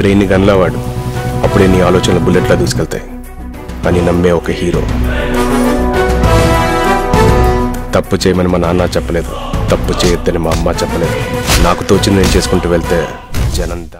brain గన్లా వాడు అప్పుడే నీ ఆలోచనలు బుల్లెట్లా దూసుకెళ్తాయి అని నమ్మే ఒక హీరో తప్పు చేయమని మా నాన్న చెప్పలేదు తప్పు చేయొద్దని మా అమ్మ చెప్పలేదు నాకు తోచింది నేను చేసుకుంటూ వెళ్తే జనంతా